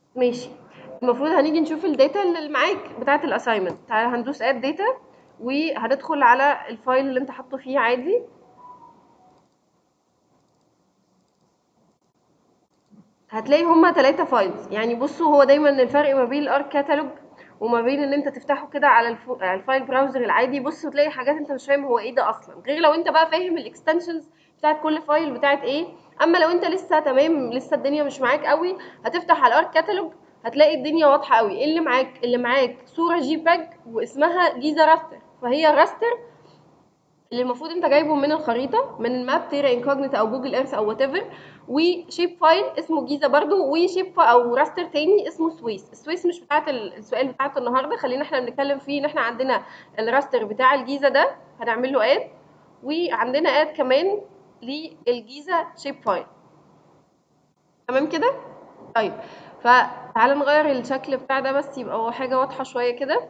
ماشي المفروض هنيجي نشوف الداتا اللي معاك بتاعه الاساينمنت تعالى هندوس اد داتا وهندخل على الفايل اللي انت حاطه فيه عادي هتلاقي هما ثلاثة فايلز يعني بصوا هو دايما الفرق ما بين الارك كاتالوج وما بين ان انت تفتحه كده على الفو... على الفايل براوزر العادي بص تلاقي حاجات انت مش فاهم هو ايه ده اصلا غير لو انت بقى فاهم الاكستنشنز بتاعت كل فايل بتاعت ايه اما لو انت لسه تمام لسه الدنيا مش معاك قوي هتفتح على الارك كاتالوج هتلاقي الدنيا واضحه قوي ايه اللي معاك اللي معاك صوره جي باج واسمها جيزا راستر فهي راستر اللي المفروض انت جايبه من الخريطه من الماب تيرا انكوجنيتا او جوجل ايرث او وات ايفر وشيب فايل اسمه جيزا برضو وشيب او راستر تاني اسمه سويس السويس مش بتاعت السؤال بتاعت النهارده خلينا احنا بنتكلم فيه ان احنا عندنا الراستر بتاع الجيزا ده هنعمل له اد وعندنا اد كمان للجيزا شيب فايل تمام كده طيب فتعالى نغير الشكل بتاع ده بس يبقى هو حاجه واضحه شويه كده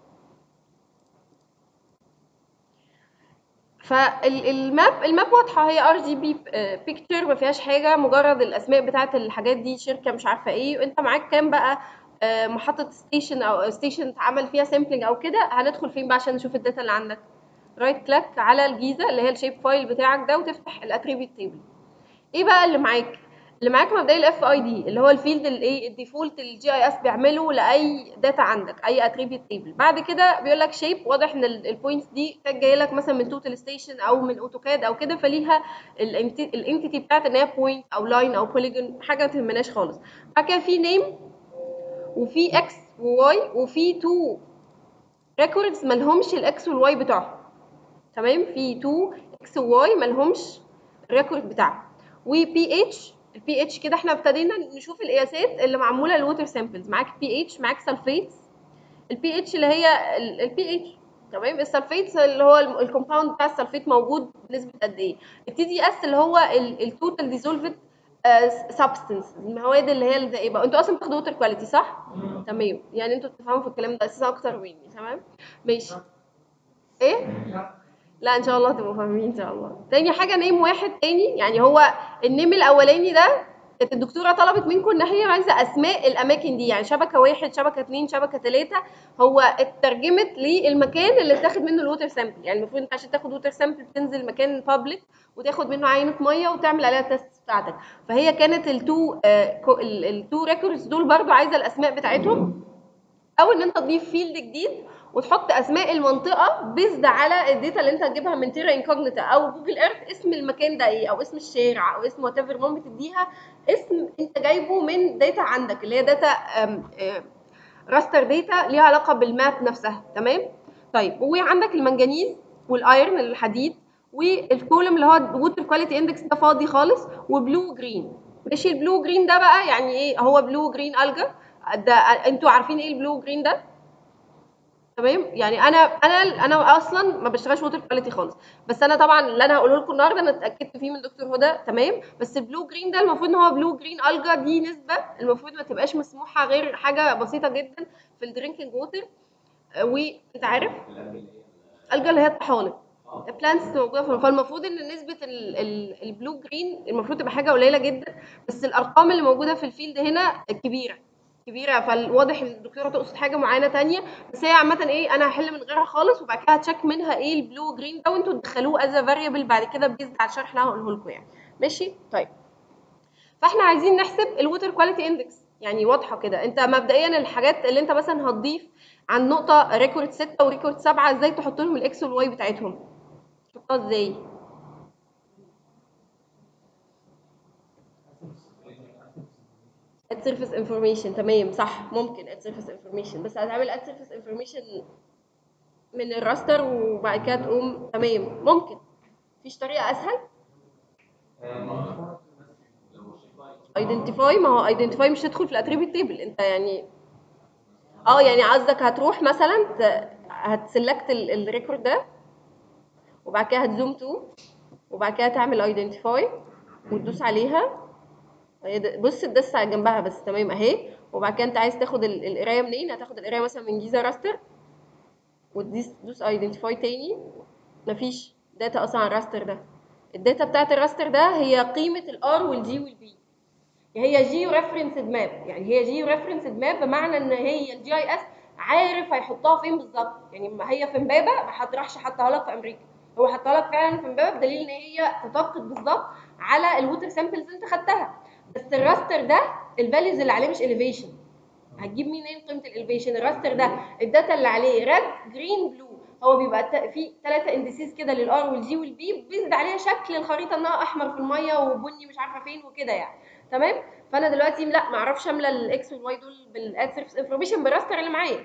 فالماب الماب واضحه هي ار جي بي بيكتشر ما فيهاش حاجه مجرد الاسماء بتاعت الحاجات دي شركه مش عارفه ايه وانت معاك كام بقى آه، محطه ستيشن او ستيشن اتعمل فيها سامبلنج او كده هندخل فين بقى عشان نشوف الداتا اللي عندك رايت كليك على الجيزه اللي هي الشيب فايل بتاعك ده وتفتح الاتريبيوت تيبل ايه بقى اللي معاك اللي معاك مبدئيا الاف اي دي اللي هو الفيلد الايه الديفولت الجي اي اس بيعمله لاي داتا عندك اي اتريبيوت تيبل بعد كده بيقول لك شيب واضح ان البوينتس دي كانت جايه لك مثلا من توتال ستيشن او من اوتوكاد او كده فليها الانتيتي بتاعت ان هي بوينت او لاين او بوليجون حاجه ما تهمناش خالص بعد كده في نيم وفي اكس وواي وفي تو ريكوردز مالهمش الاكس والواي بتوعهم تمام في تو اكس وواي مالهمش الريكورد بتاعهم وبي اتش البي اتش كده احنا ابتدينا نشوف القياسات اللي معموله للووتر سامبلز معاك بي اتش معاك سلفيتس البي اتش اللي هي البي اتش تمام السلفيتس اللي هو الكومباوند بتاع السلفيت موجود بنسبه قد ايه التي دي اس اللي هو التوتال ديزولفد سبستنس المواد اللي هي الذائبه انتوا اصلا بتاخدوا ووتر كواليتي صح تمام يعني انتوا بتفهموا في الكلام ده اساسا اكتر مني تمام ماشي ايه لا ان شاء الله تبقوا فاهمين ان شاء الله تاني حاجه نيم واحد تاني يعني هو النيم الاولاني ده كانت الدكتوره طلبت منكم ان هي عايزه اسماء الاماكن دي يعني شبكه واحد شبكه اتنين شبكه تلاته هو اترجمت للمكان اللي اتاخد منه الووتر سامبل يعني المفروض انت عشان تاخد ووتر سامبل بتنزل مكان بابليك وتاخد منه عينه ميه وتعمل عليها التست بتاعتك فهي كانت التو آه التو ريكوردز دول برضو عايزه الاسماء بتاعتهم او ان انت تضيف فيلد جديد وتحط اسماء المنطقه بيزد على الداتا اللي انت هتجيبها من تيرا انكوجنيتا او جوجل ايرث اسم المكان ده ايه او اسم الشارع او اسم وات ايفر المهم تديها اسم انت جايبه من داتا عندك اللي هي داتا راستر داتا ليها علاقه بالماب نفسها تمام طيب وعندك المنجنيز والايرن الحديد والكولم اللي هو ووتر كواليتي اندكس ده فاضي خالص وبلو جرين ماشي البلو جرين ده بقى يعني ايه هو بلو جرين الجا ده انتوا عارفين ايه البلو جرين ده تمام يعني انا انا انا اصلا ما بشتغلش ووتر كواليتي خالص بس انا طبعا اللي انا هقوله لكم النهارده انا اتاكدت فيه من دكتور هدى تمام بس البلو جرين ده المفروض ان هو بلو جرين الجا دي نسبه المفروض ما تبقاش مسموحه غير حاجه بسيطه جدا في الدرينكينج ووتر وانت عارف الجا اللي هي الطحالب البلانتس موجوده فالمفروض ان نسبه البلو جرين المفروض تبقى حاجه قليله جدا بس الارقام اللي موجوده في الفيلد هنا كبيره كبيره فالواضح ان الدكتوره تقصد حاجه معينه تانية بس هي عامه ايه انا هحل من غيرها خالص وبعد كده هتشيك منها ايه البلو جرين ده وانتوا تدخلوه از فاريبل بعد كده بيزد على الشرح اللي انا هقوله لكم يعني ماشي طيب فاحنا عايزين نحسب الووتر كواليتي اندكس يعني واضحه كده انت مبدئيا الحاجات اللي انت مثلا هتضيف عن نقطه ريكورد 6 وريكورد 7 ازاي تحط لهم الاكس والواي بتاعتهم تحطها ازاي اد سيرفيس انفورميشن تمام صح ممكن اد سيرفيس انفورميشن بس هتعمل اد سيرفيس انفورميشن من الراستر وبعد كده تقوم تمام ممكن مفيش طريقه اسهل ايدنتيفاي ما هو ايدنتيفاي مش هتدخل في الاتريبيوت تيبل انت يعني اه يعني قصدك هتروح مثلا هتسلكت الريكورد ده وبعد كده هتزوم تو وبعد كده تعمل ايدنتيفاي وتدوس عليها بص تدوس على جنبها بس تمام اهي وبعد كده انت عايز تاخد القرايه منين هتاخد القرايه مثلا من جيزه راستر وتدوس ايدنتيفاي تاني مفيش داتا اصلا على الراستر ده الداتا بتاعت الراستر ده هي قيمه الار والجي والبي هي جيو ريفرنسد ماب يعني هي جيو ريفرنسد ماب بمعنى ان هي الجي اي اس عارف هيحطها فين بالظبط يعني ما هي في امبابه ما راحش حطها لك في امريكا هو حطها لك فعلا في امبابه بدليل ان هي تطابقت بالظبط على الووتر سامبلز انت خدتها بس الراستر ده الفاليوز اللي عليه مش اليفيشن هتجيب منين قيمه الاليفيشن الراستر ده الداتا اللي عليه ريد جرين بلو هو بيبقى في ثلاثه اندسيز كده للار والجي والبي بيزد عليها شكل الخريطه انها احمر في الميه وبني مش عارفه فين وكده يعني تمام فانا دلوقتي لا ما اعرفش املى الاكس والواي دول بالاد سيرفيس انفورميشن بالراستر اللي معايا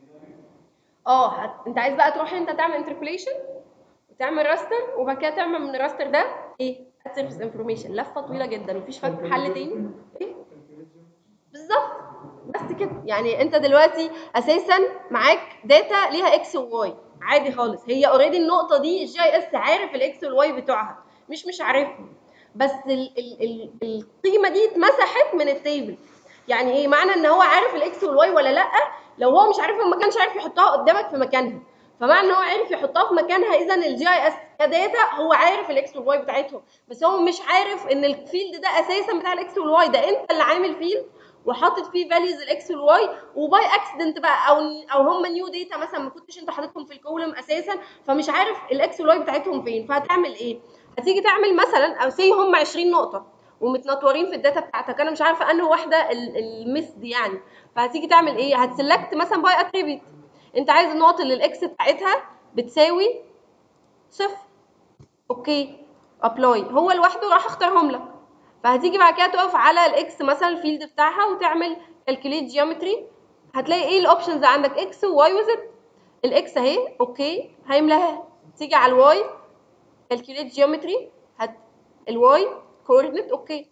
اه هت... انت عايز بقى تروح انت تعمل انتربوليشن وتعمل راستر وبعد كده تعمل من الراستر ده ايه اد سيرفيس انفورميشن لفه طويله جدا مفيش فك حل تاني ايه بالظبط بس كده يعني انت دلوقتي اساسا معاك داتا ليها اكس وواي عادي خالص هي اوريدي النقطه دي الجي اي اس عارف الاكس والواي بتوعها مش مش عارفهم بس ال ال ال القيمه دي اتمسحت من التيبل يعني ايه معنى ان هو عارف الاكس والواي ولا لا لو هو مش عارفها ما كانش عارف يحطها قدامك في مكانها فمعنى ان هو عارف يحطها في مكانها اذا الجي اي اس كداتا هو عارف الاكس والواي بتاعتهم بس هو مش عارف ان الفيلد ده اساسا بتاع الاكس والواي ده انت اللي عامل فيلد وحاطط فيه فاليوز الاكس والواي وباي اكسيدنت بقى او او هم نيو داتا مثلا ما كنتش انت حاططهم في الكولوم اساسا فمش عارف الاكس والواي بتاعتهم فين فهتعمل ايه؟ هتيجي تعمل مثلا او سي هم 20 نقطه ومتنطورين في الداتا بتاعتك انا مش عارفه انهي واحده المس دي يعني فهتيجي تعمل ايه؟ هتسلكت مثلا باي اتريبيوت انت عايز النقط اللي الاكس بتاعتها بتساوي صفر اوكي ابلاي هو لوحده راح اختارهم لك فهتيجي بعد كده تقف على الاكس مثلا الفيلد بتاعها وتعمل كالكوليت جيومتري هتلاقي ايه الاوبشنز عندك اكس وواي وزد الاكس اهي اوكي هيملاها تيجي على الواي كالكوليت جيومتري هت الواي كوردينيت اوكي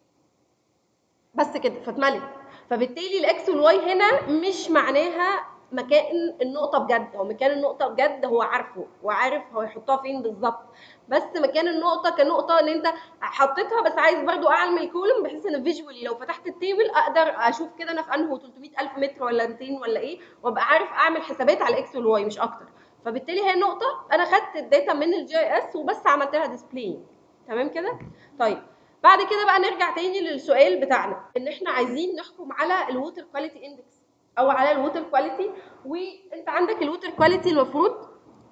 بس كده فاتملت فبالتالي الاكس والواي هنا مش معناها مكان النقطه بجد هو مكان النقطه بجد هو عارفه وعارف هو يحطها فين بالظبط بس مكان النقطه كنقطه ان انت حطيتها بس عايز برضو اعمل الكولوم بحيث ان فيجوالي لو فتحت التيبل اقدر اشوف كده انا في انهو 300000 متر ولا 200 ولا ايه وابقى عارف اعمل حسابات على الاكس والواي مش اكتر فبالتالي هي نقطه انا خدت الداتا من الجي اس وبس عملت لها ديسبلاي تمام كده طيب بعد كده بقى نرجع تاني للسؤال بتاعنا ان احنا عايزين نحكم على الووتر كواليتي اندكس او على الووتر كواليتي وانت عندك الووتر كواليتي المفروض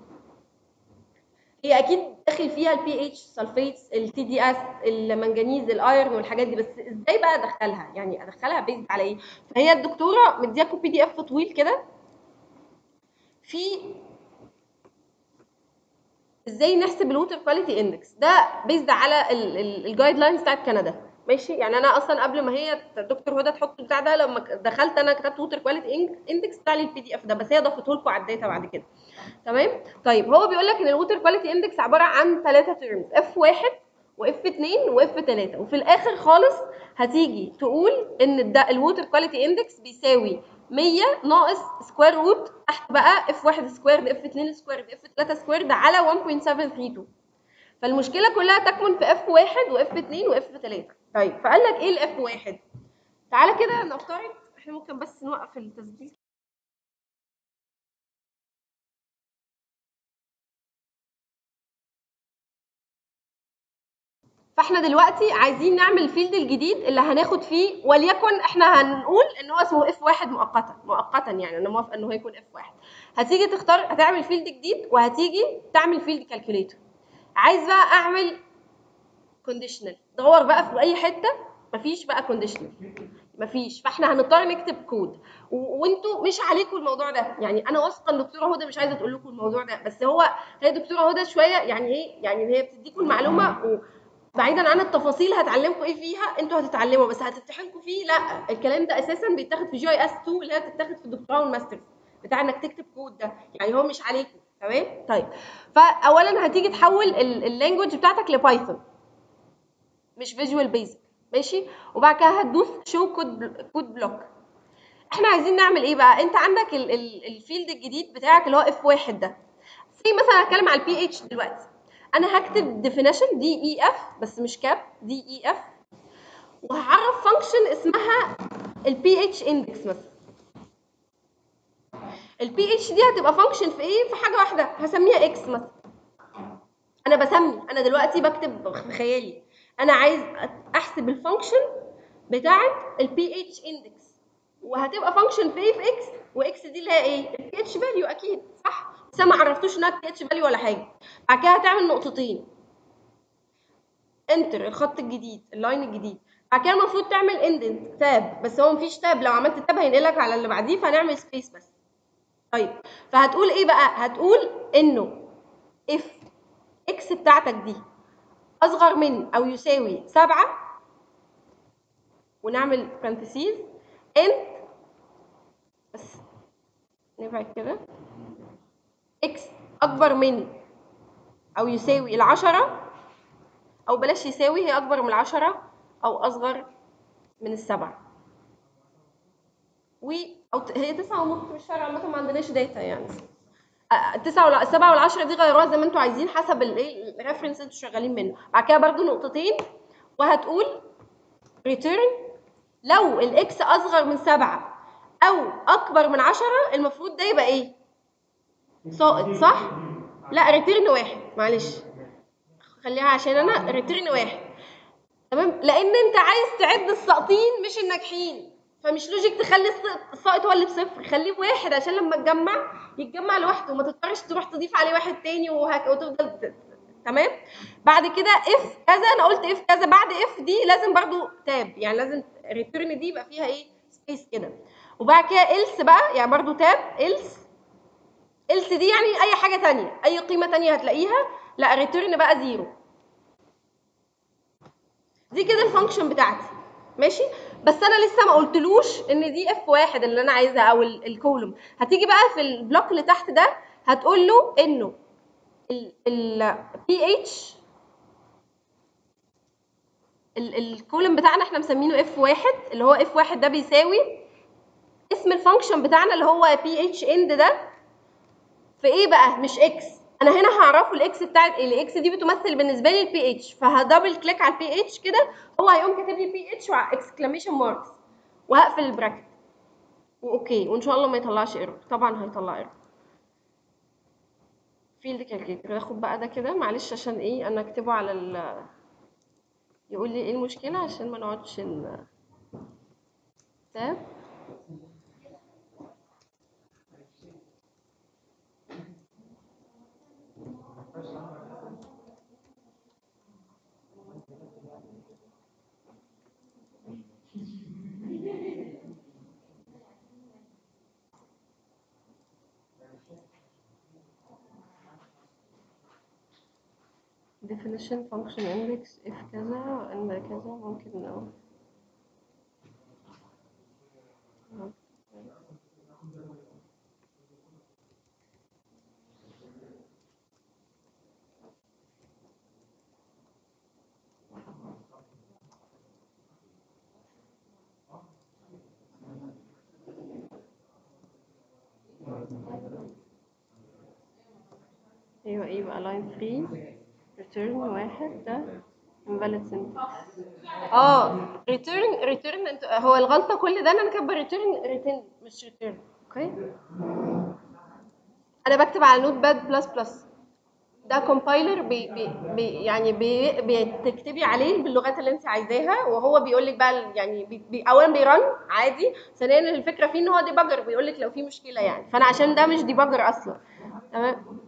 هي اكيد داخل فيها البي اتش سلفيتس التي دي اس المنجنيز الايرن والحاجات دي بس ازاي بقى ادخلها يعني ادخلها بيزد على ايه فهي الدكتوره مدياكم بي دي اف طويل كده في ازاي نحسب الووتر كواليتي اندكس ده بيزد على الجايد لاينز بتاعت كندا ماشي يعني انا اصلا قبل ما هي دكتور هدى تحط البتاع ده لما دخلت انا كتبت ووتر كواليتي اندكس بتاع لي البي دي اف ده بس هي ضافته لكم على الداتا بعد كده تمام طيب هو بيقول لك ان الووتر كواليتي اندكس عباره عن ثلاثه تيرمز اف 1 واف 2 واف 3 وفي الاخر خالص هتيجي تقول ان الووتر كواليتي اندكس بيساوي 100 ناقص سكوير روت تحت بقى اف 1 سكويرد اف 2 سكويرد اف 3 سكويرد على 1.732 فالمشكله كلها تكمن في اف 1 واف 2 واف 3 طيب فقال لك ايه الاف 1 تعالى كده نفترض احنا ممكن بس نوقف التسجيل فاحنا دلوقتي عايزين نعمل الفيلد الجديد اللي هناخد فيه وليكن احنا هنقول ان هو اسمه اف واحد مؤقتا مؤقتا يعني انا موافقه ان هو يكون اف واحد هتيجي تختار هتعمل فيلد جديد وهتيجي تعمل فيلد كالكوليتور عايز بقى اعمل كونديشنال دور بقى في اي حته مفيش بقى كونديشنال مفيش فاحنا هنضطر نكتب كود وانتوا مش عليكم الموضوع ده يعني انا واثقه ان دكتوره هدى مش عايزه تقول لكم الموضوع ده بس هو هي دكتوره هدى شويه يعني ايه يعني هي بتديكم المعلومه و بعيدا عن التفاصيل هتعلمكم ايه فيها انتوا هتتعلموا بس هتمتحنكم فيه لا الكلام ده اساسا بيتاخد في جي اي اس 2 اللي هي بتتاخد في الدكتوراه والماسترز بتاع انك تكتب كود ده يعني هو مش عليكم تمام طيب فاولا هتيجي تحول اللانجوج بتاعتك لبايثون مش فيجوال بيزك ماشي وبعد كده هتدوس شو كود كود بلوك احنا عايزين نعمل ايه بقى انت عندك ال ال الفيلد الجديد بتاعك اللي هو اف واحد ده في مثلا هتكلم على البي اتش دلوقتي انا هكتب definition دي اي اف بس مش كاب دي اي اف وهعرف فانكشن اسمها البي اتش اندكس مثلا البي اتش دي هتبقى فانكشن في ايه في حاجه واحده هسميها اكس مثلا انا بسمي انا دلوقتي بكتب بخيالي انا عايز احسب الفانكشن بتاعه البي اتش اندكس وهتبقى فانكشن في ايه في اكس واكس دي اللي هي ايه البي اتش فاليو اكيد صح بس ما عرفتوش انها بي اتش فاليو ولا حاجه بعد كده هتعمل نقطتين انتر الخط الجديد اللاين الجديد بعد كده المفروض تعمل اندنت تاب بس هو مفيش تاب لو عملت تاب هينقلك على اللي بعديه فهنعمل سبيس بس طيب فهتقول ايه بقى هتقول انه اف اكس بتاعتك دي اصغر من او يساوي سبعة ونعمل بارنتسيز انت بس نبعد كده اكس اكبر من او يساوي العشرة او بلاش يساوي هي اكبر من العشرة او اصغر من السبعة و او ت- هي تسعة ونص مش فارقة عامة ما عندناش داتا يعني آه، التسعة ولا السبعة والعشرة دي غيروها زي ما انتوا عايزين حسب الايه الريفرنس اللي انتوا شغالين منه بعد كده برضو نقطتين وهتقول return لو الاكس اصغر من سبعة او اكبر من عشرة المفروض ده يبقى ايه ساقط صح لا ريتيرن واحد معلش خليها عشان انا ريتيرن واحد تمام لان انت عايز تعد الساقطين مش الناجحين فمش لوجيك تخلي الس- الساقط هو اللي بصفر خليه بواحد عشان لما تجمع يتجمع لوحده وما تضطرش تروح تضيف عليه واحد تاني وهك... وتفضل ت- تمام بعد كده اف كذا انا قلت اف كذا بعد اف دي لازم برضو تاب يعني لازم ريتيرن دي يبقى فيها ايه سبيس كده وبعد كده else بقى يعني برضو تاب else else دي يعني اي حاجه تانية اي قيمه تانية هتلاقيها لا ريتيرن بقى زيرو دي كده الفانكشن بتاعتي ماشي بس انا لسه ما قلتلوش ان دي اف واحد اللي انا عايزها او ال- الكولوم هتيجي بقى في البلوك اللي تحت ده هتقول له انه ال بي اتش الكولوم بتاعنا احنا مسمينه اف واحد اللي هو اف واحد ده بيساوي اسم الفانكشن بتاعنا اللي هو بي اتش اند ده في ايه بقى مش اكس انا هنا هعرفه الاكس بتاعت ايه الاكس دي بتمثل بالنسبه لي البي اتش فهدبل كليك على البي اتش كده هو هيقوم كاتب لي بي اتش وع اكسكلاميشن ماركس وهقفل البراكت واوكي وان شاء الله ما يطلعش ايرور طبعا هيطلع ايرور فيلد كالكيتر ناخد بقى ده كده معلش عشان ايه انا اكتبه على ال يقول لي ايه المشكله عشان ما نقعدش ن... تاب definition function index if كذا and كذا ممكن نقول ايوه ايه بقى line 3 return واحد ده invalid syntax اه return return انت هو الغلطه كل ده إن انا كاتبه return return مش return اوكي انا بكتب على نوت باد بلس بلس ده كومبايلر بي بي بي يعني بي بتكتبي عليه باللغات اللي انت عايزاها وهو بيقول لك بقى ال- يعني بي بي اولا بيرن عادي ثانيا الفكره فيه ان هو ديباجر بيقول لك لو في مشكله يعني فانا عشان ده مش ديباجر اصلا تمام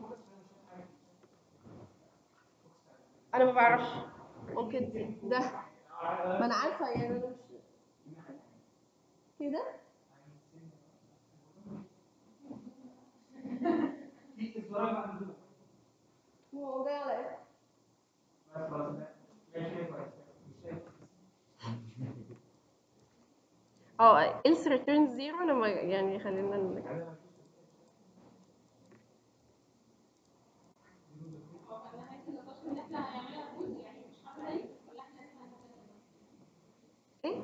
انا ما بعرفش ممكن ده ما انا عارفه يعني انا مش كده هو جاي على ايه اه else return zero انا ما يعني خلينا ن- ايه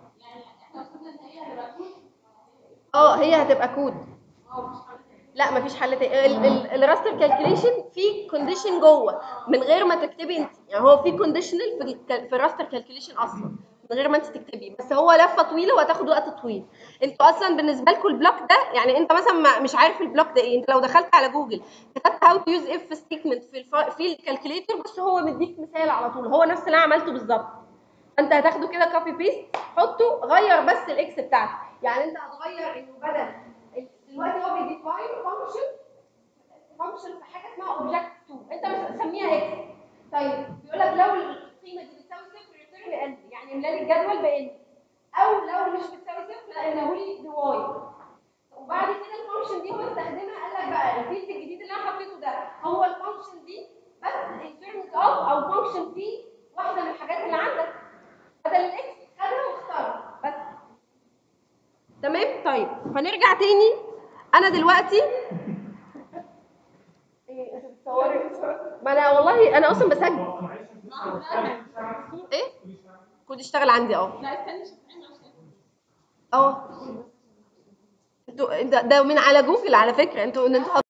اه هي هتبقى كود لا مفيش حل تاني الراستر كالكوليشن في كونديشن جوه من غير ما تكتبي انت يعني هو في كونديشنال في ال في الراستر كالكوليشن اصلا من غير ما انت تكتبي بس هو لفه طويله وهتاخد وقت طويل انتوا اصلا بالنسبه لكم البلوك ده يعني انت مثلا ما- مش عارف البلوك ده ايه انت لو دخلت على جوجل كتبت هاو تو يوز اف ستيتمنت في الف... في الكالكوليتر بص هو مديك مثال على طول هو نفس اللي انا عملته بالظبط انت هتاخده كده كوبي بيست حطه غير بس الاكس بتاعته يعني انت هتغير انه بدل دلوقتي هو بيديفاين فانكشن فانكشن في حاجه اسمها اوبجكت 2 انت مش هتسميها اكس طيب بيقول لك لو القيمه دي بتساوي صفر ريتيرن ان يعني املا لي الجدول بان او لو مش بتساوي صفر لا املاه لي بواي وبعد كده الفانكشن دي بستخدمها قال لك بقى الفيلد الجديد اللي انا حطيته ده هو الفانكشن دي بس ان ترمز اوف او فانكشن فيه واحده من الحاجات اللي عندك بدل الاكس خدها واختارها بس تمام طيب فنرجع تاني انا دلوقتي ايه انت بتصوري ما انا والله انا اصلا بسجل ايه كود اشتغل عندي اه لا استني شوفين عشان اه انتوا ده, ده من على جوجل على فكره انتوا ان انتوا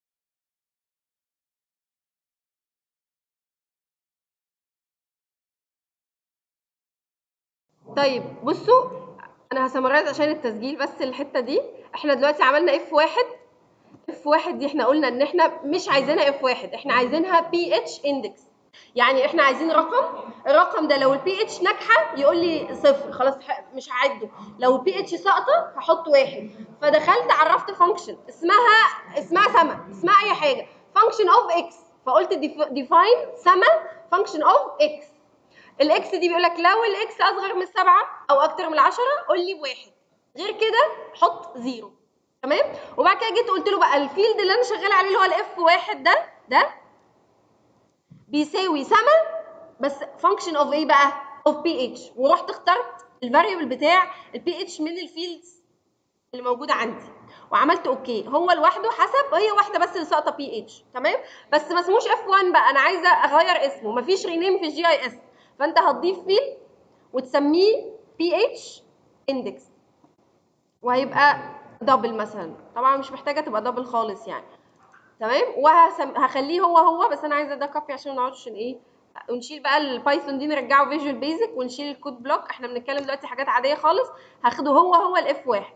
طيب بصوا انا هسمرايز عشان التسجيل بس الحته دي احنا دلوقتي عملنا اف واحد اف واحد دي احنا قلنا ان احنا مش عايزينها اف واحد احنا عايزينها بي اتش اندكس يعني احنا عايزين رقم الرقم ده لو البي اتش ناجحه يقول لي صفر خلاص ح- مش هعده لو البي اتش ساقطه هحط واحد فدخلت عرفت فانكشن اسمها اسمها سما اسمها اي حاجه فانكشن اوف اكس فقلت ديفاين سما فانكشن اوف اكس الاكس دي بيقول لك لو الاكس اصغر من السبعه او اكتر من العشره قول لي بواحد غير كده حط زيرو تمام وبعد كده جيت قلت له بقى الفيلد اللي انا شغاله عليه اللي هو الاف واحد ده ده بيساوي سما بس فانكشن اوف ايه بقى اوف بي اتش ورحت اخترت الفاريبل بتاع البي اتش من الفيلدز اللي موجوده عندي وعملت اوكي هو لوحده حسب هي واحده بس اللي ساقطه بي اتش تمام بس ما اسموش اف 1 بقى انا عايزه اغير اسمه مفيش رينيم في الجي اي اس فانت هتضيف فيلد وتسميه بي اتش اندكس وهيبقى دبل مثلا طبعا مش محتاجه تبقى دبل خالص يعني تمام وهخليه هو هو بس انا عايزه ده كوبي عشان ما نقعدش ن- ايه ونشيل بقى البايثون دي نرجعه فيجوال بيزك ونشيل الكود بلوك احنا بنتكلم دلوقتي حاجات عاديه خالص هاخده هو هو الاف واحد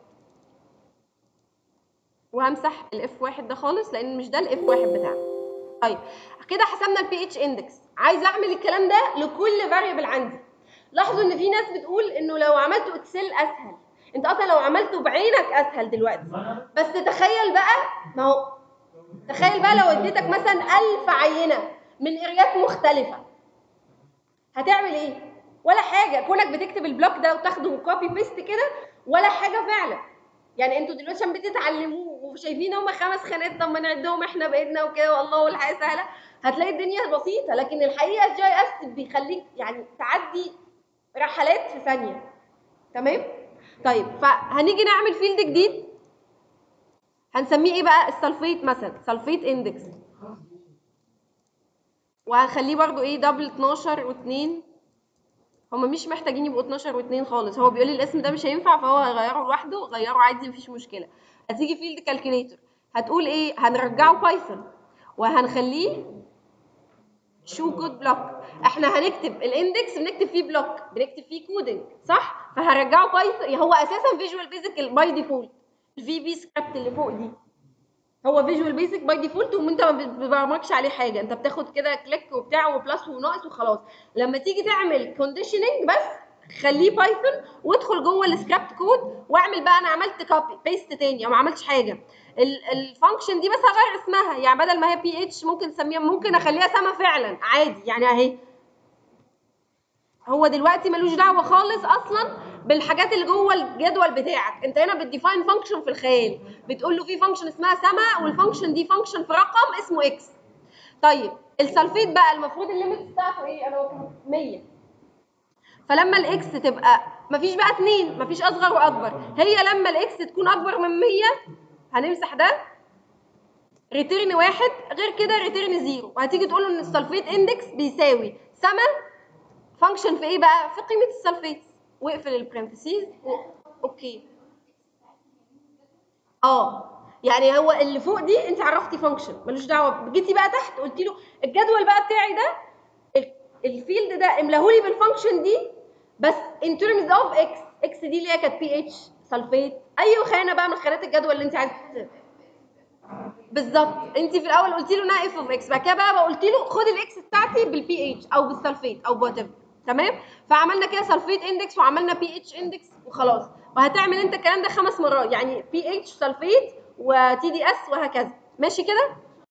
وهمسح الاف واحد ده خالص لان مش ده الاف واحد بتاعنا طيب كده حسبنا البي اتش اندكس عايزه اعمل الكلام ده لكل فاريبل عندي لاحظوا ان في ناس بتقول انه لو عملته اكسل اسهل انت اصلا لو عملته بعينك اسهل دلوقتي بس تخيل بقى ما هو تخيل بقى لو اديتك مثلا 1000 عينه من اريات مختلفه هتعمل ايه ولا حاجه كونك بتكتب البلوك ده وتاخده كوبي بيست كده ولا حاجه فعلا يعني انتوا دلوقتي عشان بتتعلموه وشايفين هما خمس خانات طب ما نعدهم احنا بايدنا وكده والله والحياه سهله هتلاقي الدنيا بسيطه لكن الحقيقه الجي اس بيخليك يعني تعدي رحلات في ثانيه تمام طيب فهنيجي نعمل فيلد جديد هنسميه ايه بقى السلفيت مثلا سلفيت اندكس وهنخليه برضو ايه دبل 12 و2 هما مش محتاجين يبقوا 12 و2 خالص هو بيقول لي الاسم ده مش هينفع فهو هيغيره لوحده غيره عادي مفيش مشكله هتيجي فيلد كالكوليتر هتقول ايه هنرجعه بايثون وهنخليه شو كود بلوك احنا هنكتب الاندكس بنكتب فيه بلوك بنكتب فيه كودنج صح فهرجعه بايثون هو اساسا فيجوال بيزك باي ديفولت الفي بي سكريبت اللي فوق دي هو فيجوال بيزك باي ديفولت وانت ما بتبرمجش عليه حاجه انت بتاخد كده كليك وبتاع وبلس وناقص وخلاص لما تيجي تعمل كونديشننج بس خليه بايثون وادخل جوه السكريبت كود واعمل بقى انا عملت كوبي بيست تاني او ما عملتش حاجه الفانكشن دي بس هغير اسمها يعني بدل ما هي بي اتش ممكن نسميها ممكن اخليها سما فعلا عادي يعني اهي هو دلوقتي ملوش دعوه خالص اصلا بالحاجات اللي جوه الجدول بتاعك انت هنا بتديفاين فانكشن في الخيال بتقول له في فانكشن اسمها سما والفانكشن دي فانكشن في رقم اسمه اكس طيب السلفيت بقى المفروض الليميت بتاعته ايه انا 100 فلما الاكس تبقى مفيش بقى اتنين مفيش اصغر واكبر هي لما الاكس تكون اكبر من 100 هنمسح ده ريتيرن واحد غير كده ريتيرن زيرو وهتيجي تقول له ان السلفيت اندكس بيساوي سما فانكشن في ايه بقى في قيمه السلفيت واقفل البرنتسيز و... اوكي اه يعني هو اللي فوق دي انت عرفتي فانكشن ملوش دعوه جيتي بقى تحت قلت له الجدول بقى بتاعي ده ال- الفيلد ده املهولي بالفانكشن دي بس ان ترمز اوف اكس اكس دي اللي هي كانت بي اتش سلفيت اي خانه بقى من خانات الجدول اللي انت عايزه ت- بالظبط انت في الاول قلت له انها اف اوف اكس بعد كده بقى قلت له خد الاكس بتاعتي بالبي اتش او بالسلفيت او وات تمام فعملنا كده سلفيت اندكس وعملنا بي اتش اندكس وخلاص وهتعمل انت الكلام ده خمس مرات يعني بي اتش سلفيت وتي دي اس وهكذا ماشي كده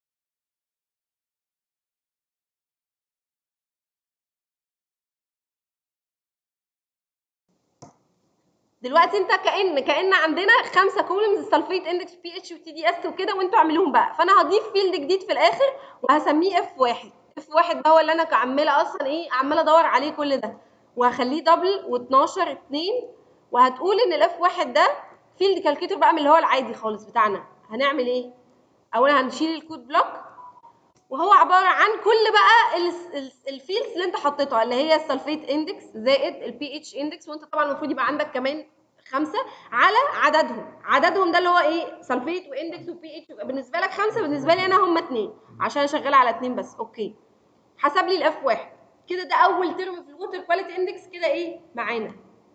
دلوقتي انت كان كان عندنا خمسه كولمز سلفيت اندكس بي اتش وتي دي اس وكده وانتوا اعملوهم بقى فانا هضيف فيلد جديد في الاخر وهسميه اف واحد اف واحد ده هو اللي انا عماله اصلا ايه عماله ادور عليه كل ده وهخليه دبل و12 2 وهتقول ان الاف واحد ده فيلد كالكيتور بقى من اللي هو العادي خالص بتاعنا هنعمل ايه اولا هنشيل الكود بلوك وهو عباره عن كل بقى الفيلدز اللي انت حطيتها اللي هي السلفيت اندكس زائد البي اتش اندكس وانت طبعا المفروض يبقى عندك كمان خمسه على عددهم عددهم ده اللي هو ايه سلفيت واندكس وبي اتش بالنسبه لك خمسه بالنسبه لي انا هم اثنين عشان شغاله على اثنين بس اوكي حسب لي الاف واحد كده ده اول ترم في الووتر كواليتي اندكس كده ايه معانا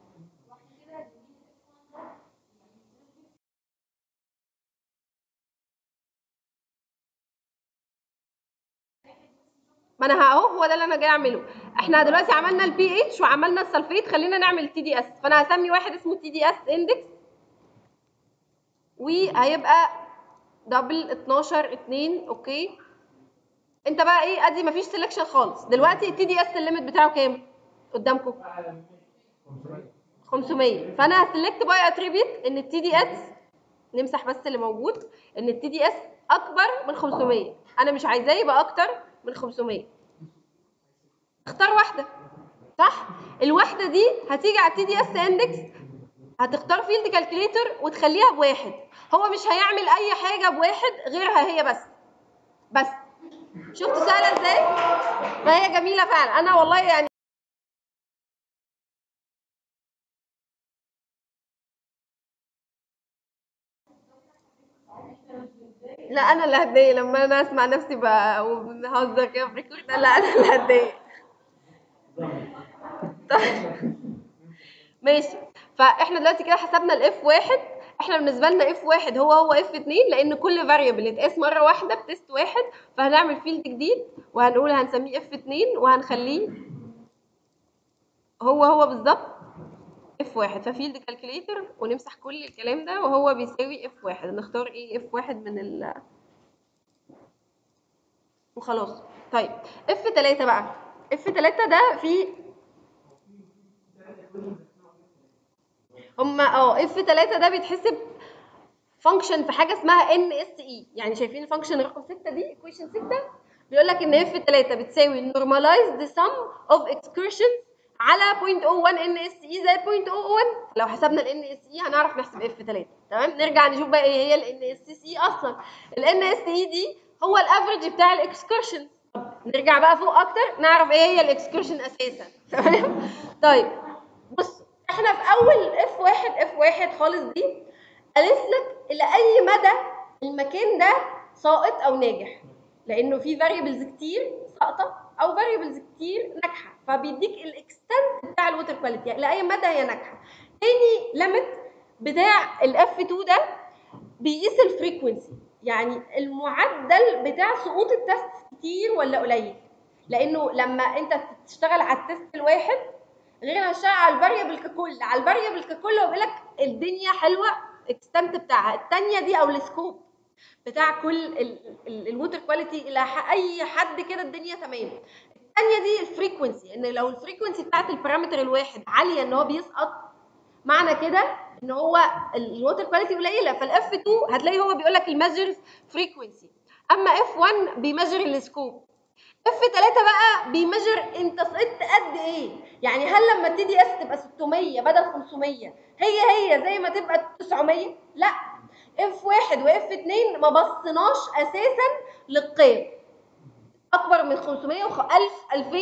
ما انا اهو هو ده اللي انا جاي اعمله احنا دلوقتي عملنا البي اتش وعملنا السلفيت خلينا نعمل تي دي اس فانا هسمي واحد اسمه تي دي اس اندكس وهيبقى دبل 12 2 اوكي انت بقى ايه ادي مفيش سelection خالص دلوقتي التي دي اس الليميت بتاعه كام قدامكم 500 فانا هسلكت باي اتريبيوت ان التي دي اس نمسح بس اللي موجود ان التي دي اس اكبر من 500 انا مش عايزاه يبقى اكتر من 500 اختار واحده صح الواحده دي هتيجي على التي دي اس اندكس هتختار فيلد كالكوليتر وتخليها بواحد هو مش هيعمل اي حاجه بواحد غيرها هي بس بس شفتوا سهله ازاي فهي جميله فعلا انا والله يعني لا انا اللي هتضايق لما انا اسمع نفسي بقى وبنهزر كده في ريكورد لا انا اللي هتضايق طيب ماشي فاحنا دلوقتي كده حسبنا الاف واحد احنا بالنسبه لنا اف واحد هو هو اف 2 لان كل فاريبل اتقاس مره واحده بتست واحد فهنعمل فيلد جديد وهنقول هنسميه اف 2 وهنخليه هو هو بالظبط اف واحد ففيلد كالكوليتر ونمسح كل الكلام ده وهو بيساوي اف واحد نختار ايه اف واحد من ال وخلاص طيب اف 3 بقى اف 3 ده فيه هما اه اف 3 ده بيتحسب فانكشن في حاجه اسمها ان اس اي يعني شايفين الفانكشن رقم 6 دي ايكويشن 6 بيقول لك ان اف 3 بتساوي نورماليزد سم اوف اكسكرشنز على 0.01 ان اس اي زائد 0.01 لو حسبنا الان اس اي هنعرف نحسب اف 3 تمام نرجع نشوف بقى ايه هي الان اس اي اصلا الان اس اي دي هو الافريج بتاع الاكسكرشن نرجع بقى فوق اكتر نعرف ايه هي الاكسكرشن اساسا تمام طيب بص احنا في اول اف واحد اف واحد خالص دي قالت لك الى اي مدى المكان ده ساقط او ناجح لانه في فاريبلز كتير ساقطه او فاريبلز كتير ناجحه فبيديك الاكستنت بتاع الووتر كواليتي يعني لاي مدى هي ناجحه تاني ليميت بتاع الاف 2 ده بيقيس الفريكونسي يعني المعدل بتاع سقوط التست كتير ولا قليل لانه لما انت تشتغل على التست الواحد غير لما تشتغل على الفاريبل ككل على الفاريبل ككل هو بيقول لك الدنيا حلوه اكستنت بتاعها الثانيه دي او السكوب بتاع كل الووتر كواليتي الى اي حد كده الدنيا تمام الثانيه دي الفريكونسي ان لو الفريكونسي بتاعت البارامتر الواحد عاليه ان هو بيسقط معنى كده ان هو الووتر كواليتي قليله فالاف 2 هتلاقي هو بيقول لك الميجرز فريكونسي اما اف 1 بيميجر السكوب اف 3 بقى بيميجر انت سقطت قد ايه يعني هل لما تي دي اس تبقى 600 بدل 500 هي هي زي ما تبقى 900 لا اف 1 واف 2 ما بصيناش اساسا للقيم اكبر من 500 و 1000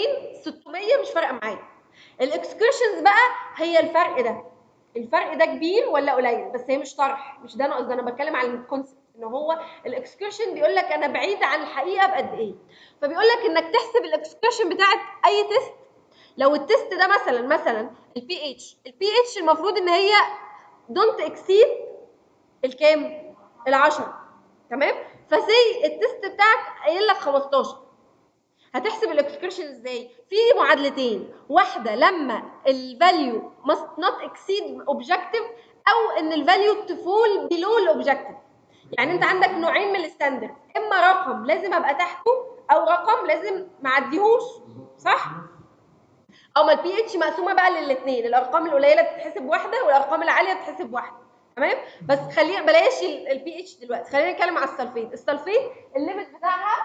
2600 مش فارقه معايا الاكسكرشنز بقى هي الفرق ده الفرق ده كبير ولا قليل بس هي مش طرح مش ده انا قصدي انا بتكلم عن الكونسبت ان هو الاكسكرشن بيقول لك انا بعيد عن الحقيقه بقد ايه فبيقول لك انك تحسب الاكسكرشن بتاعت اي تيست لو التيست ده مثلا مثلا البي اتش البي اتش المفروض ان هي دونت اكسيد الكام ال10 تمام فسي التيست بتاعك قايل لك 15 هتحسب الاكسكرشن ازاي في معادلتين واحده لما الفاليو must not exceed objective او ان الفاليو تفول below الاوبجكتيف يعني انت عندك نوعين من الستاندرد اما رقم لازم ابقى تحته او رقم لازم ما اعديهوش صح او ما البي اتش مقسومه بقى للاثنين الارقام القليله بتتحسب واحده والارقام العاليه بتتحسب واحده تمام بس خلينا بلاش البي اتش دلوقتي خلينا نتكلم على السلفيت السلفيت الليميت بتاعها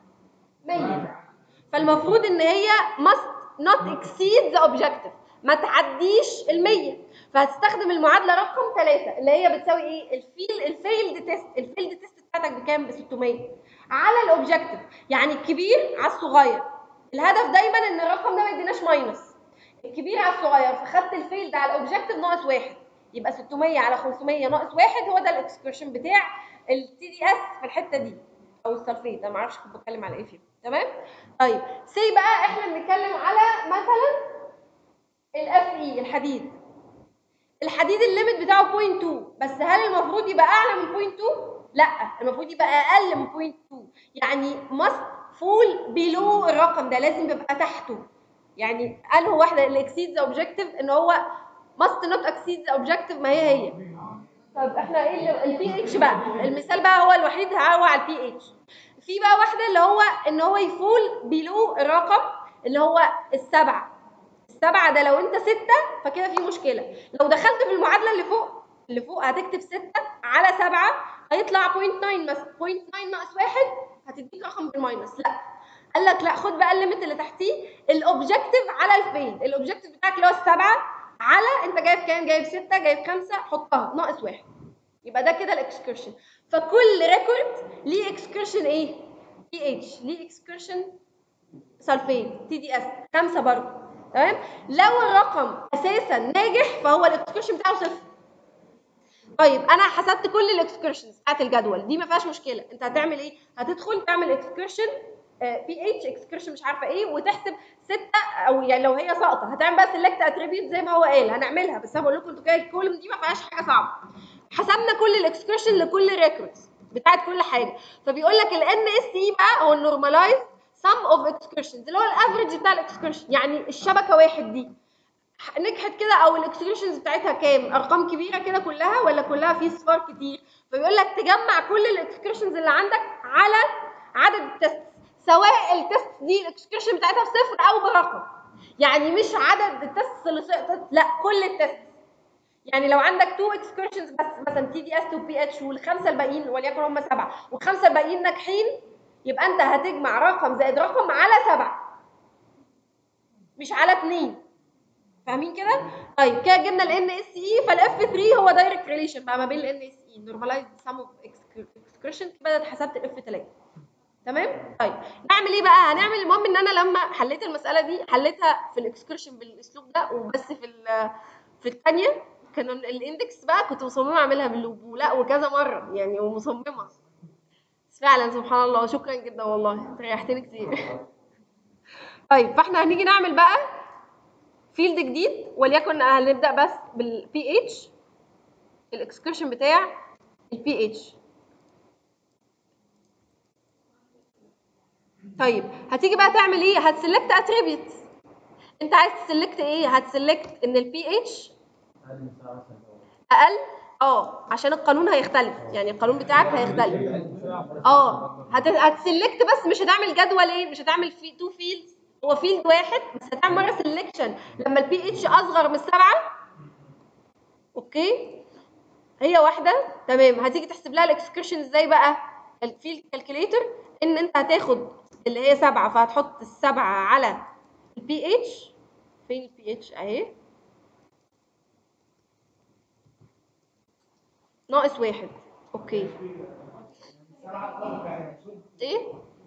100 فالمفروض ان هي must not exceed the objective ما تعديش ال 100 فهتستخدم المعادله رقم 3 اللي هي بتساوي ايه الفيل الفيلد تيست الفيلد تيست بتاعتك بكام ب 600 على الاوبجكتيف يعني الكبير على الصغير الهدف دايما ان الرقم ده ما يديناش ماينس الكبير على الصغير فخدت الفيلد على الاوبجكتيف ناقص واحد يبقى 600 على 500 ناقص واحد هو ده الاكسكرشن بتاع التي دي اس في الحته دي او السلفيت انا ما اعرفش كنت بتكلم على ايه فيه تمام طيب سي بقى احنا بنتكلم على مثلا الاف اي الحديد الحديد الليميت بتاعه 0.2 بس هل المفروض يبقى اعلى من 0.2 لا المفروض يبقى اقل من 0.2 يعني must فول بيلو الرقم ده لازم يبقى تحته يعني انه واحده اللي اكسيد ذا اوبجكتيف ان هو must not exceed the objective ما هي هي طب احنا ايه البي اتش بقى المثال بقى هو الوحيد هو على البي اتش في بقى واحده اللي هو ان هو يفول بيلو الرقم اللي هو السبعه السبعه ده لو انت سته فكده في مشكله لو دخلت في المعادله اللي فوق اللي فوق هتكتب سته على سبعه هيطلع 0.9 مثلا 0.9 ناقص واحد هتديك رقم بالماينس لا قال لك لا خد بقى الليميت اللي تحتيه الاوبجكتيف على الفيل الاوبجكتيف بتاعك اللي هو السبعه على انت جايب كام جايب سته جايب خمسه حطها ناقص واحد يبقى ده كده الاكسكرشن فكل ريكورد ليه اكسكرشن ايه؟ بي اتش ليه اكسكرشن سلفيت تي دي اس خمسه برضه تمام لو الرقم اساسا ناجح فهو الاكسكرشن بتاعه صفر طيب انا حسبت كل الاكسكرشنز بتاعت الجدول دي ما فيهاش مشكله انت هتعمل ايه هتدخل تعمل اكسكرشن بي اتش اكسكرشن مش عارفه ايه وتحسب سته او يعني لو هي ساقطه هتعمل بقى سيلكت اتريبيوت زي ما هو قال هنعملها بس انا بقول لكم انتوا كده الكولوم دي ما فيهاش حاجه صعبه حسبنا كل الاكسكرشن لكل ريكوردز بتاعت كل حاجه فبيقول لك الان اس اي بقى هو النورماليز سم اوف اكسكرشنز اللي هو الافريج بتاع الاكسكرشن يعني الشبكه واحد دي نجحت كده او الاكسكرشنز بتاعتها كام ارقام كبيره كده كلها ولا كلها في صفار كتير فبيقول لك تجمع كل الاكسكرشنز اللي عندك على عدد التست سواء التست دي الاكسكرشن بتاعتها بصفر او برقم يعني مش عدد التست اللي سقطت لا كل التست يعني لو عندك تو اكسكرشنز بس مثلا تي دي اس وبي اتش والخمسه الباقيين وليكن هم سبعه والخمسه الباقيين ناجحين يبقى انت هتجمع رقم زائد رقم على سبعه مش على اثنين فاهمين كده؟ طيب كده جبنا الان اس اي فالاف 3 هو دايركت ريليشن بقى ما بين الان اس اي نورماليزد سم اوف اكسكريشن كده حسبت الاف 3 تمام؟ طيب نعمل ايه بقى؟ هنعمل المهم ان انا لما حليت المساله دي حليتها في الاكسكرشن بالاسلوب ده وبس في في الثانيه كان الاندكس بقى كنت مصممه اعملها باللوب ولا وكذا مره يعني ومصممه فعلا سبحان الله شكرا جدا والله ريحتني كتير طيب فاحنا هنيجي نعمل بقى فيلد جديد وليكن هنبدا بس بالبي اتش الاكسكرشن بتاع البي اتش طيب هتيجي بقى تعمل ايه هتسلكت اتريبيوت انت عايز تسلكت ايه هتسلكت ان البي اتش اقل اه عشان القانون هيختلف يعني القانون بتاعك هيختلف اه هت... هتسلكت بس مش هتعمل جدول ايه مش هتعمل في تو فيلدز هو فيلد واحد بس هتعمل مره سلكشن لما البي اتش اصغر من السبعه اوكي هي واحده تمام هتيجي تحسب لها الاكسكرشن ازاي بقى الفيلد كالكوليتر ان انت هتاخد اللي هي سبعه فهتحط السبعه على البي اتش فين البي اتش اهي ناقص واحد اوكي ايه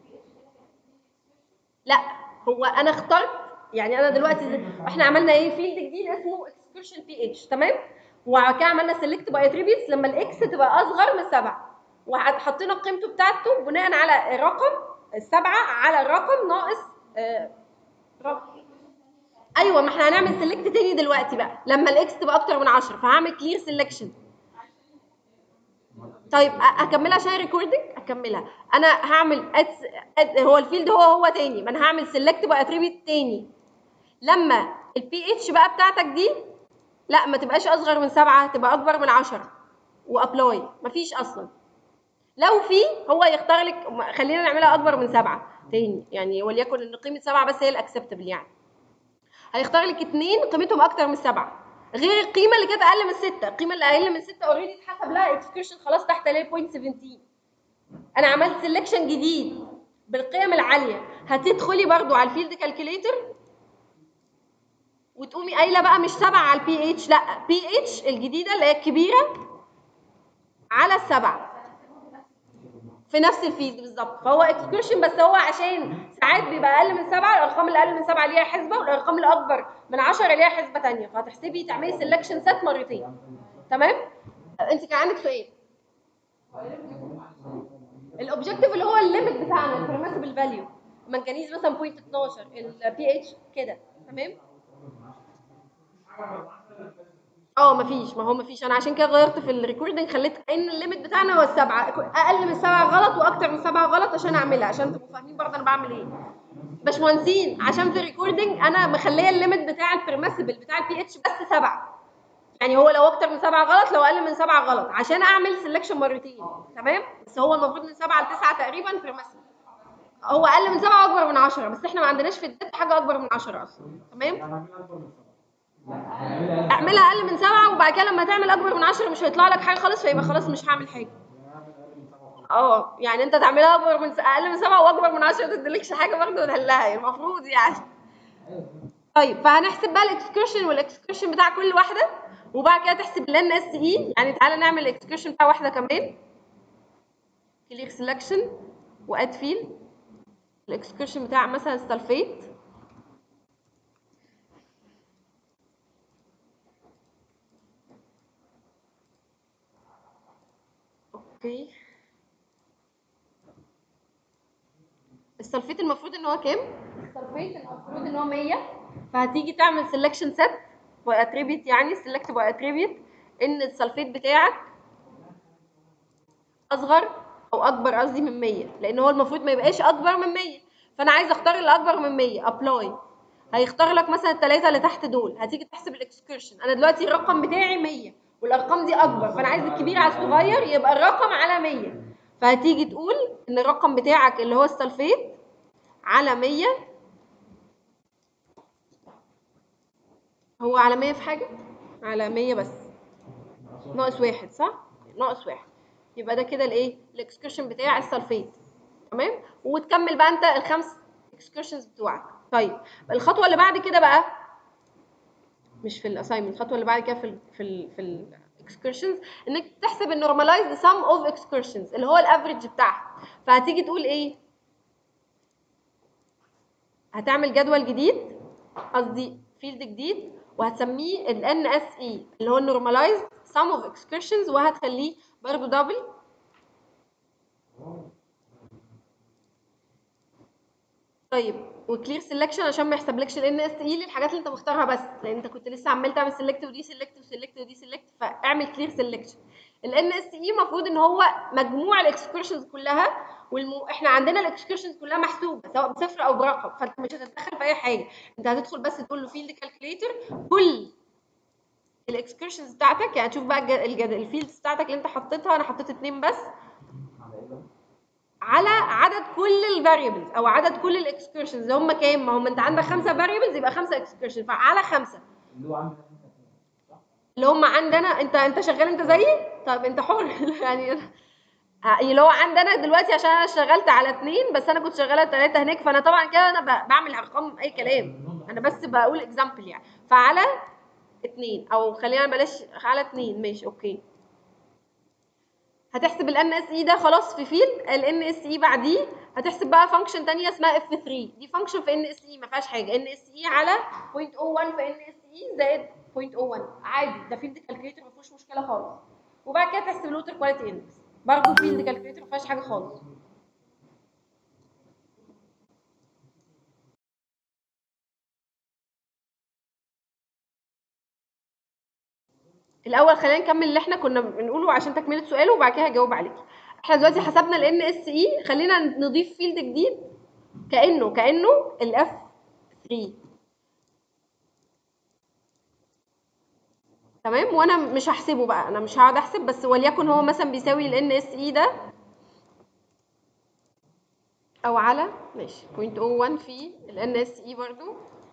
لا هو انا اخترت يعني انا دلوقتي احنا عملنا ايه فيلد جديد اسمه اكسكرشن بي اتش تمام وبعد كده عملنا سيلكت باي اتريبيوتس لما الاكس تبقى اصغر من سبعه وحطينا قيمته بتاعته بناء على الرقم السبعه على الرقم ناقص آه رقم ايوه ما احنا هنعمل سيلكت تاني دلوقتي بقى لما الاكس تبقى اكتر من 10 فهعمل كلير سيلكشن طيب أ- اكملها عشان ريكوردنج اكملها انا هعمل أد... أد... هو الفيلد هو هو تاني ما انا هعمل سيلكت بقى اتريبيوت تاني لما البي اتش بقى بتاعتك دي لا ما تبقاش اصغر من سبعة تبقى اكبر من عشرة وابلاي مفيش اصلا لو في هو يختار لك خلينا نعملها اكبر من سبعة تاني يعني وليكن ان قيمه سبعة بس هي الاكسبتبل يعني هيختار لك اتنين قيمتهم اكتر من سبعة غير القيمه اللي كانت اقل من ستة القيمه اللي اقل من ستة اوريدي اتحسب لها اكسكيرشن خلاص تحت اللي هي 0.17 انا عملت سيلكشن جديد بالقيم العاليه هتدخلي برضو على الفيلد كالكوليتر وتقومي قايله بقى مش سبعة على البي اتش لا بي اتش الجديده اللي هي الكبيره على السبعه في نفس الفيلد بالظبط فهو اكسكيرشن بس هو عشان ساعات بيبقى اقل من سبعه الارقام اللي اقل من سبعه ليها حسبه والارقام اللي اكبر من 10 ليها حسبه ثانيه فهتحسبي تعملي سelection سيت مرتين تمام انت كان عندك سؤال الاوبجكتيف اللي هو الليميت بتاعنا البرميسبل فاليو منجنيز مثلا بوينت 12 البي اتش كده تمام اه مفيش ما هو مفيش انا عشان كده غيرت في الريكوردنج خليت ان الليميت بتاعنا هو السبعه اقل من سبعه غلط واكتر من سبعه غلط عشان اعملها عشان تبقوا فاهمين برضه انا بعمل ايه باشمهندسين عشان في الريكوردنج انا مخليه الليميت بتاع البرميسبل بتاع البي اتش بس سبعه يعني هو لو اكتر من سبعه غلط لو اقل من سبعه غلط عشان اعمل سelection مرتين تمام بس هو المفروض من سبعه لتسعه تقريبا برميسبل هو اقل من سبعه واكبر من 10 بس احنا ما عندناش في الداتا حاجه اكبر من 10 اصلا تمام اعملها اقل من سبعه وبعد كده لما تعمل اكبر من 10 مش هيطلع لك حاجه خالص فيبقى خلاص مش هعمل حاجه اه يعني انت تعملها اكبر من س- اقل من سبعه واكبر من 10 ما تديلكش حاجه برضه نحلها المفروض يعني طيب فهنحسب بقى الاكسكرشن والاكسكرشن بتاع كل واحده وبعد كده تحسب اللان اس اي يعني تعالى نعمل الاكسكرشن بتاع واحده كمان كلير سelection واد فيل الاكسكرشن بتاع مثلا السلفيت اوكي السلفيت المفروض ان هو كام؟ السلفيت المفروض ان هو 100 فهتيجي تعمل سelection set واتريبيوت يعني select واتريبيوت ان السلفيت بتاعك اصغر او اكبر قصدي من 100 لان هو المفروض ما يبقاش اكبر من 100 فانا عايزه اختار اللي اكبر من 100 ابلاي هيختار لك مثلا الثلاثه اللي تحت دول هتيجي تحسب الاكسكرشن انا دلوقتي الرقم بتاعي 100 والارقام دي اكبر فانا عايز الكبير على الصغير يبقى الرقم على 100 فهتيجي تقول ان الرقم بتاعك اللي هو السلفيت على 100 هو على 100 في حاجه على 100 بس ناقص واحد صح ناقص واحد يبقى ده كده الايه الاكسكرشن بتاع السلفيت تمام وتكمل بقى انت الخمس اكسكرشنز بتوعك طيب الخطوه اللي بعد كده بقى مش في الاساينمنت الخطوه اللي بعد كده في ال في ال في الاكسكرشنز انك تحسب النورماليزد سم اوف اكسكرشنز اللي هو الافريج بتاعها فهتيجي تقول ايه هتعمل جدول جديد قصدي فيلد جديد وهتسميه ال NSE اللي هو Normalized Sum of Excursions وهتخليه برضه دبل طيب وكلير سelection عشان ما يحسبلكش ال NSE للحاجات اللي انت مختارها بس لان انت كنت لسه عمال تعمل select ودي select وselect ودي select فاعمل كلير selection ال NSE المفروض ان هو مجموع الاكسكرشنز كلها والمو... احنا عندنا الاكسكرشنز كلها محسوبه سواء بصفر او برقم فانت مش هتتدخل في اي حاجه انت هتدخل بس تقول له فيلد كالكوليتر كل الاكسكرشنز بتاعتك يعني تشوف بقى الج- الجد... الفيلدز بتاعتك اللي انت حطيتها انا حطيت اتنين بس على عدد كل الفاريبلز او عدد كل الاكسكرشنز اللي هم كام ما هم انت عندك خمسه فاريبلز يبقى خمسه اكسكرشن فعلى خمسه اللي هو عندنا اللي هم عندنا انت انت شغال انت زيي طيب انت حر يعني ه- اللي هو عندنا دلوقتي عشان انا اشتغلت على اتنين بس انا كنت شغاله ثلاثه هناك فانا طبعا كده انا ب- بعمل ارقام اي كلام انا بس بقول اكزامبل يعني فعلى اتنين او خلينا بلاش على اتنين ماشي اوكي هتحسب ال NSE ده خلاص في فيلد ال NSE بعديه هتحسب بقى فانكشن تانية اسمها F3 دي فانكشن في NSE ما فيهاش حاجه NSE على 0.01 في NSE زائد 0.01 عادي ده فيلد كالكوليتر ما فيهوش مشكله خالص وبعد كده تحسب الوتر كواليتي اندكس برضه فيلد كالكوليتر ما فيهاش حاجه خالص الاول خلينا نكمل اللي احنا كنا بنقوله عشان تكمله سؤاله وبعد كده هجاوب عليك احنا دلوقتي حسبنا ال اس اي خلينا نضيف فيلد جديد كانه كانه الاف 3 تمام وانا مش هحسبه بقى انا مش هقعد احسب بس وليكن هو مثلا بيساوي ال ان اس اي ده او على ماشي 0.01 في ال ان اس اي برضو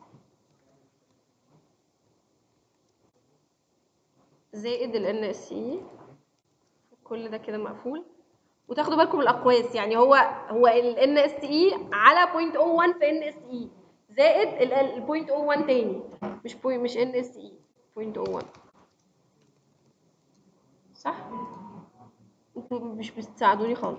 زائد ال ان اس اي كل ده كده مقفول وتاخدوا بالكم من الاقواس يعني هو هو ال ان اس اي على 0.01 في ان اس اي زائد ال 0.01 تاني مش بوي مش ان اس اي 0.01 صح انتوا مش بتساعدوني خالص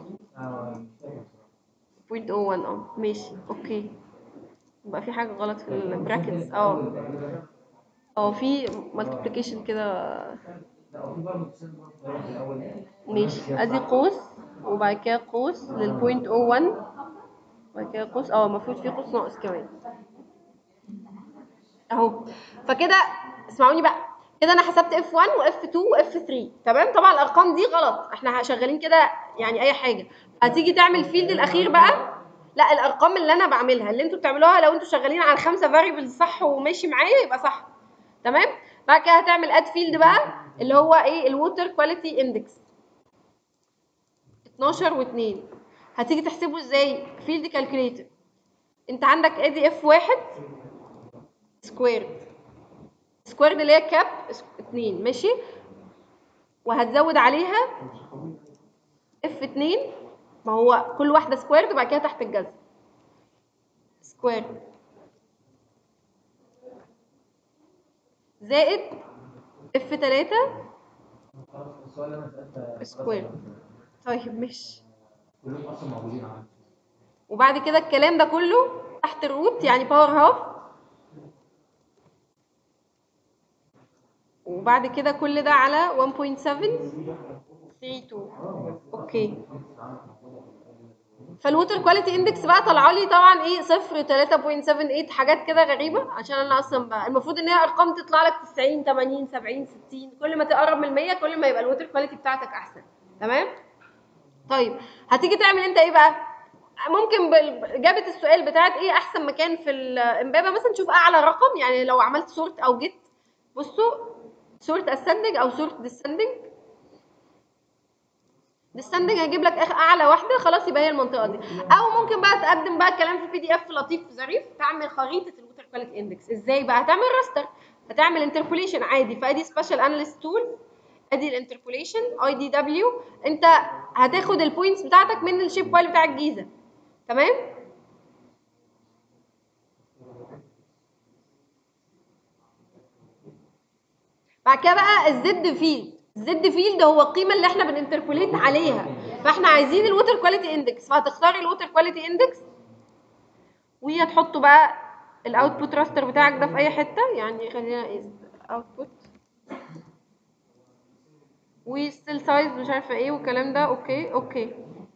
0.01 اه ماشي اوكي يبقى في حاجه غلط في البراكتس اه اه في مالتيبليكيشن كده ماشي ادي قوس وبعد كده قوس للبوينت او 1 وبعد كده قوس اه المفروض في قوس ناقص كمان اهو فكده اسمعوني بقى كده انا حسبت اف 1 واف 2 واف 3 تمام طبعا الارقام دي غلط احنا شغالين كده يعني اي حاجه هتيجي تعمل الفيلد الاخير بقى لا الارقام اللي انا بعملها اللي انتوا بتعملوها لو انتوا شغالين على الخمسه فاريبلز صح وماشي معايا يبقى صح تمام بعد كده هتعمل اد فيلد بقى اللي هو ايه الووتر كواليتي اندكس 12 و2 هتيجي تحسبه ازاي فيلد كالكوليتر انت عندك ادي اف واحد سكويرد سكويرد اللي هي كاب 2 ماشي وهتزود عليها اف 2 ما هو كل واحده سكويرد وبعد كده تحت الجذر سكويرد زائد اف 3 سكوير طيب ماشي كلهم اصلا موجودين عندي وبعد كده الكلام ده كله تحت الروت يعني باور هاف وبعد كده كل ده على 1.732 اوكي فالووتر كواليتي اندكس بقى طالعه لي طبعا ايه صفر 3.78 حاجات كده غريبه عشان انا اصلا بقى المفروض ان هي ارقام تطلع لك 90 80 70 60 كل ما تقرب من 100 كل ما يبقى الووتر كواليتي بتاعتك احسن تمام طيب هتيجي تعمل انت ايه بقى ممكن باجابه السؤال بتاعت ايه احسن مكان في الامبابه مثلا تشوف اعلى رقم يعني لو عملت سورت او جيت بصوا سورت اسندنج او سورت ديسندنج ديسندنج هيجيب لك اخر اعلى واحده خلاص يبقى هي المنطقه دي او ممكن بقى تقدم بقى الكلام في بي دي اف لطيف ظريف تعمل خريطه الووتر كواليتي اندكس ازاي بقى هتعمل راستر هتعمل انتربوليشن عادي فادي سبيشال اناليست تول ادي الانتربوليشن اي دي دبليو انت هتاخد البوينتس بتاعتك من الشيب فايل بتاع الجيزه تمام بعد كده بقى الزد فيلد الزد فيلد هو القيمه اللي احنا بننتربوليت عليها فاحنا عايزين الووتر كواليتي اندكس فهتختاري الووتر كواليتي اندكس وهتحطوا بقى الاوتبوت راستر بتاعك ده في اي حته يعني خلينا اوتبوت وستيل سايز مش عارفه ايه والكلام ده اوكي اوكي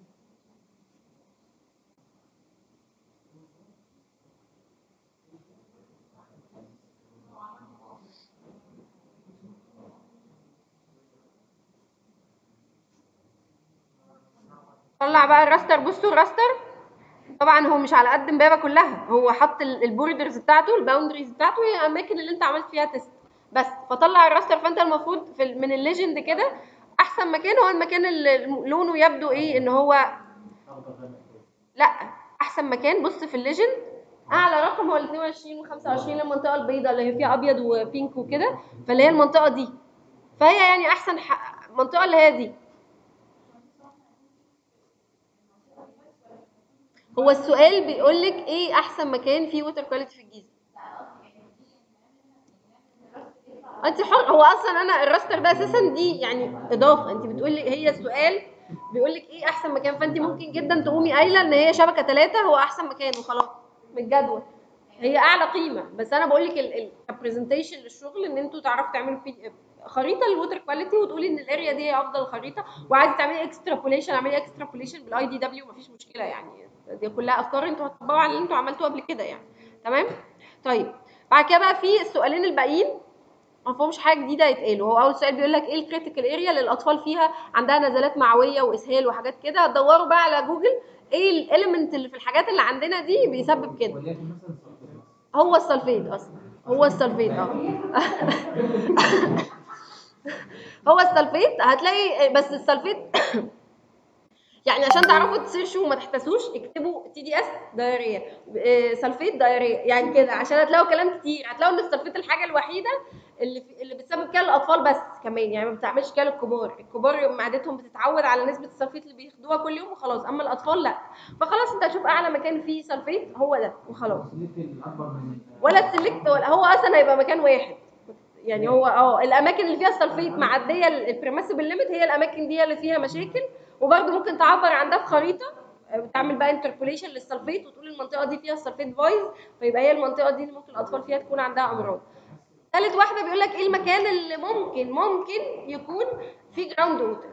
طلع بقى الراستر بصوا الراستر طبعا هو مش على قد امبابه كلها هو حط البوردرز بتاعته الباوندريز بتاعته هي الاماكن اللي انت عملت فيها تيست بس فطلع الراستر فانت المفروض في من الليجند كده احسن مكان هو المكان اللي لونه يبدو ايه ان هو لا احسن مكان بص في الليجند اعلى رقم هو ال 22 و 25 المنطقه البيضاء اللي هي فيها ابيض وبينك وكده فاللي هي المنطقه دي فهي يعني احسن منطقه اللي هي دي هو السؤال بيقول لك ايه احسن مكان فيه ووتر كواليتي في الجيزه انت حر هو اصلا انا الراستر ده اساسا دي يعني اضافه انت بتقولي هي السؤال بيقول لك ايه احسن مكان فانت ممكن جدا تقومي قايله ان هي شبكه ثلاثه هو احسن مكان وخلاص من الجدول هي اعلى قيمه بس انا بقول لك البرزنتيشن للشغل ان انتوا تعرفوا تعملوا في خريطه للووتر كواليتي وتقولي ان الاريا دي هي افضل خريطه وعايزه تعملي اكسترابوليشن اعملي اكسترابوليشن بالاي دي دبليو مفيش مشكله يعني دي كلها افكار انتوا هتطبقوا على اللي انتوا عملتوه قبل كده يعني تمام طيب بعد كده بقى في السؤالين الباقيين ما فيهمش حاجه جديده يتقالوا هو اول سؤال بيقول لك ايه الكريتيكال اريا اللي الاطفال فيها عندها نزلات معويه واسهال وحاجات كده دوروا بقى على جوجل ايه الاليمنت اللي في الحاجات اللي عندنا دي بيسبب كده وليكن مثلا صفر هو السلفيت اصلا هو السلفيت اه هو السلفيت هتلاقي بس السلفيت يعني عشان تعرفوا تسيرشوا وما تحتاسوش اكتبوا تي دي اس دايريه آه، سلفيت دايريه يعني كده عشان هتلاقوا كلام كتير هتلاقوا ان السلفيت الحاجه الوحيده اللي في اللي بتسبب كده للاطفال بس كمان يعني ما بتعملش كده للكبار الكبار معدتهم بتتعود على نسبه السلفيت اللي بياخدوها كل يوم وخلاص اما الاطفال لا فخلاص انت هتشوف اعلى مكان فيه سلفيت هو ده وخلاص السلك الاكبر من ولا تسلكت ولا هو اصلا هيبقى مكان واحد يعني هو اه الاماكن اللي فيها السلفيت معديه البريمسبل ليميت هي الاماكن دي اللي فيها مشاكل وبرده ممكن تعبر عن ده في خريطه آه، بتعمل بقى انتربوليشن للسلفيت وتقول المنطقه دي فيها السلفيت فايز فيبقى هي المنطقه دي اللي ممكن الاطفال فيها تكون عندها امراض ثالث واحده بيقول لك ايه المكان اللي ممكن ممكن يكون فيه جراوند ووتر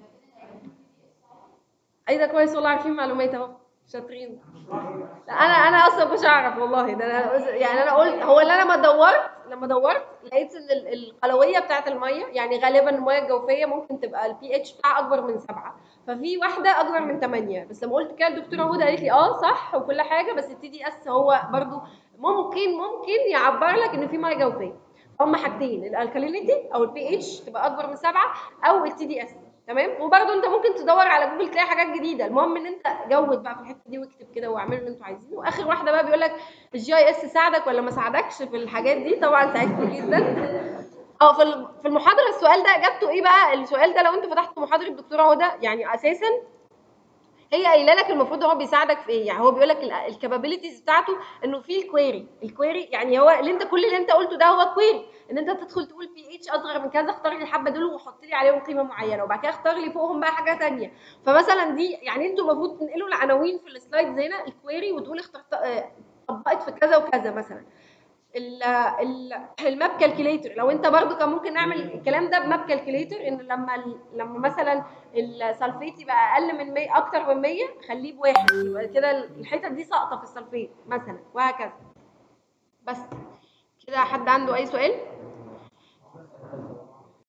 ايه ده كويس والله عارفين معلومات اهو شاطرين لا انا انا اصلا مش اعرف والله ده انا يعني انا قلت هو اللي انا لما دورت لما دورت لقيت ان ال- القلويه بتاعه الميه يعني غالبا الميه الجوفيه ممكن تبقى البي اتش بتاعها اكبر من سبعة ففي واحده اكبر من 8 بس لما قلت كده الدكتوره هدى قالت لي اه صح وكل حاجه بس التي دي اس هو برضو ممكن ممكن يعبر لك ان في ميه جوفيه هما حاجتين الالكالينيتي او البي اتش تبقى اكبر من سبعة او التي دي اس تمام وبرده انت ممكن تدور على جوجل تلاقي حاجات جديده المهم ان انت جود بقى في الحته دي واكتب كده واعملوا اللي انتوا عايزينه واخر واحده بقى بيقول لك الجي اي اس ساعدك ولا ما ساعدكش في الحاجات دي طبعا ساعدني جدا اه في ال- في المحاضره السؤال ده اجابته ايه بقى السؤال ده لو انت فتحت محاضره الدكتوره هدى يعني اساسا هي قايله لك المفروض هو بيساعدك في ايه يعني هو بيقول لك الكابابيلتيز بتاعته انه في الكويري الكويري يعني هو اللي انت كل اللي انت قلته ده هو كويري ان انت تدخل تقول بي اتش اصغر من كذا اختار لي الحبه دول وحط لي عليهم قيمه معينه وبعد كده اختار لي فوقهم بقى حاجه تانية فمثلا دي يعني انتوا المفروض تنقلوا العناوين في السلايدز هنا الكويري وتقول اخترت آه، طبقت في كذا وكذا مثلا ال- ال- الماب كالكوليتر لو انت برضو كان ممكن نعمل الكلام ده بماب كالكوليتر ان لما ال- لما مثلا السلفيت يبقى اقل من 100 اكتر من 100 خليه بواحد يبقى كده الحتت دي ساقطه في السلفيت مثلا وهكذا بس كده حد عنده اي سؤال